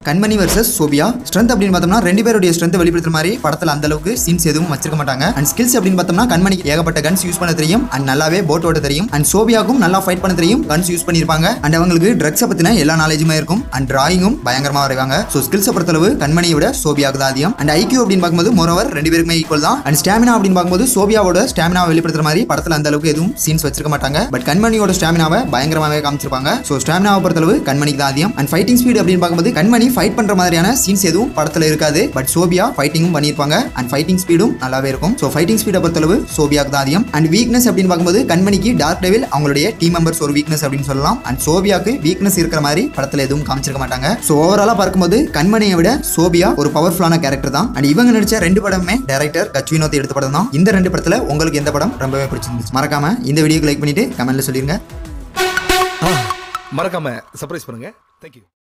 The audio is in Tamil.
கண்மணி வர்சஸ் சோபியா ஸ்ட்ரென்த் அப்படின்னு பார்த்தோம்னா ரெண்டு பேருடைய ஸ்ட்ரென்த் வெளிப்படுத்துற மாதிரி படத்துல அந்த அளவுக்கு சீன்ஸ் எதுவும் வச்சிருக்க மாட்டாங்க அண்ட் ஸ்கில்ஸ் அப்படின்னு பார்த்தோம்னா கண்மணிக்கு ஏகப்பட்ட கன்ஸ் யூஸ் பண்ண தெரியும் அண்ட் நல்லாவே போட் ஓட்ட தெரியும் அண்ட் சோபியாக்கும் நல்லா ஃபைட் பண்ண தெரியும் கன்ஸ் யூஸ் பண்ணிருப்பாங்க அண்ட் அவங்களுக்கு ட்ரக்ஸை பத்தின எல்லா நாலேஜுமே இருக்கும் அண்ட் டிராயிங்கும் பயங்கரமா வரைவாங்க ஸோ ஸ்கில்ஸை பொறுத்தளவு கண்மணியை விட சோபியாவுக்கு தான் அதிகம் அண்ட் ஐக்கியூ அப்படின்னு பார்க்கும்போது மோரோவர் ரெண்டு பேருக்குமே ஈக்குவல் தான் அண்ட் ஸ்டாமினா அப்படின்னு பார்க்கும்போது சோபியாவோட ஸ்டாமினா வெளிப்படுத்துற மாதிரி படத்துல அந்த அளவுக்கு எதுவும் சீன்ஸ் வச்சிருக்க மாட்டாங்க பட் கண்மணியோட ஸ்டாமினாவை பயங்கரமாவே காமிச்சிருப்பாங்க ஸோ ஸ்டாமினாவை பொறுத்தளவு கண்மணிக்கு தான் அதிகம் அண்ட் ஃபைட்டிங் ஸ்பீட் அப்படின்னு பார்க்கும்போது கண்மணி ஃபைட் பண்ற மாதிரியான சீன்ஸ் எதுவும் படத்துல இருக்காது பட் சோபியா ஃபைட்டிங்கும் பண்ணியிருப்பாங்க அண்ட் ஃபைட்டிங் ஸ்பீடும் நல்லாவே இருக்கும் ஸோ ஃபைட்டிங் ஸ்பீடை பொறுத்தளவு சோபியாக்கு தான் அதிகம் அண்ட் வீக்னஸ் அப்படின்னு பார்க்கும்போது கண்மணிக்கு டார்க் டெவில் அவங்களுடைய டீம் மெம்பர்ஸ் ஒரு வீக்னஸ் அப்படின்னு சொல்லலாம் அண்ட் சோபியாக்கு வீக்னஸ் இருக்கிற மாதிரி படத்துல எதுவும் காமிச்சிருக்க மாட்டாங்க ஸோ ஓவராலா பார்க்கும்போது கண்மணியை விட சோபியா ஒரு பவர்ஃபுல்லான கேரக்டர் தான் அண்ட் இவங்க நடிச்ச ரெண்டு படமுமே டைரக்டர் கச் வினோத் எடுத்த படம் தான் இந்த ரெண்டு படத்துல உங்களுக்கு எந்த படம் ரொம்பவே பிடிச்சிருந்துச்சு மறக்காம இந்த வீடியோக்கு லைக் பண்ணிட்டு கமெண்ட்ல சொல்லிருங்க மறக்காம சர்ப்ரைஸ் பண்ணுங்க தேங்க்யூ